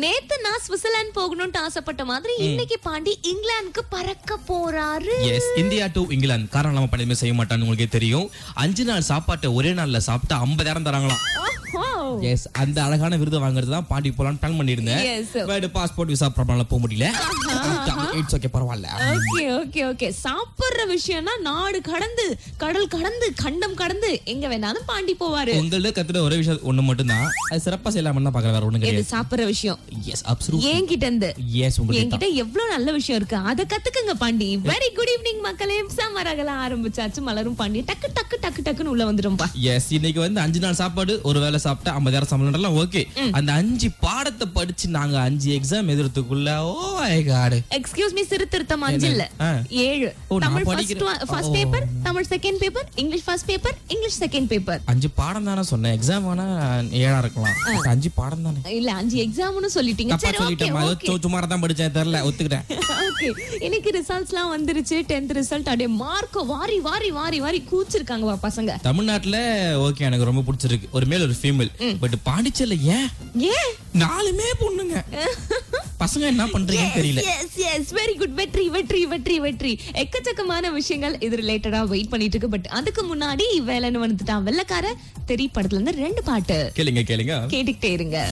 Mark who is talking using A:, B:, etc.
A: நேத்து நான் சுவிட்சர்லாந்து போகணும்னு ஆசைப்பட்ட மாதிரி இன்னைக்கு பாண்டி இங்கிலாந்துக்கு பறக்க போறாரு
B: எஸ் இந்தியா டு இங்கிலாந்து காரணம் இல்லாம பணியுமே செய்ய மாட்டான்னு உங்களுக்கே தெரியும் அஞ்சு நாள் சாப்பாட்டை ஒரே நாள்ல சாப்பிட்டு ஐம்பதாயிரம் தராங்களாம் எஸ் அந்த அழகான விருது வாங்குறது தான் பாண்டி போலான்னு பிளான் பண்ணியிருந்தேன்
A: Yes.
B: பட் பாஸ்போர்ட் விசா ப்ராப்ளம்ல போக முடியல இட்ஸ் ஓகே பரவாயில்ல
A: ஓகே ஓகே ஓகே சாப்பிடுற விஷயம்னா நாடு கடந்து கடல் கடந்து கண்டம் கடந்து எங்க வேணாலும் பாண்டி போவாரு
B: உங்கள்ட்ட கத்துற ஒரே விஷயம் ஒண்ணு மட்டும்தான் அது சிறப்பா செய்யலாம்னு தான் பாக்குற வேற ஒண்ணு
A: இது
B: கிடையாது
A: சாப்பிடுற விஷயம்
B: எஸ் அப்சல்யூட்
A: என்கிட்ட இருந்து
B: எஸ் உங்களுக்கு
A: என்கிட்ட எவ்வளவு நல்ல விஷயம் இருக்கு அத கத்துக்குங்க பாண்டி வெரி குட் ஈவினிங் மக்களே சமரகல ஆரம்பிச்சாச்சு மலரும் பாண்டி டக்கு டக்கு டக்கு டக்குன்னு உள்ள வந்துரும்பா
B: எஸ் இன்னைக்கு வந்து அஞ்சு நாள் சாப்பாடு ஒரு வேளை சாப்பிட்டா ஐம்பதாயிரம் சம்பளம்லாம் ஓகே அந்த அஞ்சு பாடத்தை படிச்சு நாங்க அஞ்சு எக்ஸாம் எதிர்த்துக்குள்ள oh my God
A: excuse me சிறு திருத்தம் அஞ்சு இல்ல
B: ஆ.
A: ஏழு
B: ஓ, நான்
A: தமிழ்
B: படிக்கிறேன்.
A: First
B: oh.
A: Paper Tamil second paper English first paper English second paper
B: அஞ்சு பாடம் தானே சொன்னேன் எக்ஸாம் வேணா ஏழா இருக்கலாம் But அஞ்சு பாடம் தானே
A: இல்ல அஞ்சு எக்ஸாம்னு சொல்லிட்டீங்க
B: தப்பா
A: சரி ஓகே
B: சொல்லிட்டேன்
A: ஓகே
B: ஏதோ சுமாரா தான் படிச்சேன் தெரியல ஒத்துக்கிட்டேன்
A: ஓகே இன்னைக்கு ரிசல்ட்ஸ்லாம் வந்துருச்சு 10th ரிசல்ட் அப்படியே மார்க்க வாரி வாரி வாரி வாரி கூச்சிருக்காங்க வா பசங்க
B: தமிழ்நாட்டுல ஓகே எனக்கு ரொம்ப பிடிச்சிருக்கு ஒரு மேல் ஒரு ஃபீமேல் பட் பாண்டிச்சேரியில ஏன்
A: ஏன்
B: நாலுமே பொண்ணுங்க பசங்க என்ன பண்றீங்கன்னு தெரியல
A: எஸ் எஸ் வெரி குட் வெற்றி வெற்றி வெற்றி வெற்றி எக்கச்சக்கமான விஷயங்கள் இது ரிலேட்டடா வெயிட் பண்ணிட்டு இருக்கு பட் அதுக்கு முன்னாடி வேலைன்னு வந்துட்டான் வெள்ளக்கார தெரி படத்துல இருந்து ரெண்டு பாட்டு
B: கேளுங்க கேளுங்க
A: கேட்டுக்கிட்டே இருங்க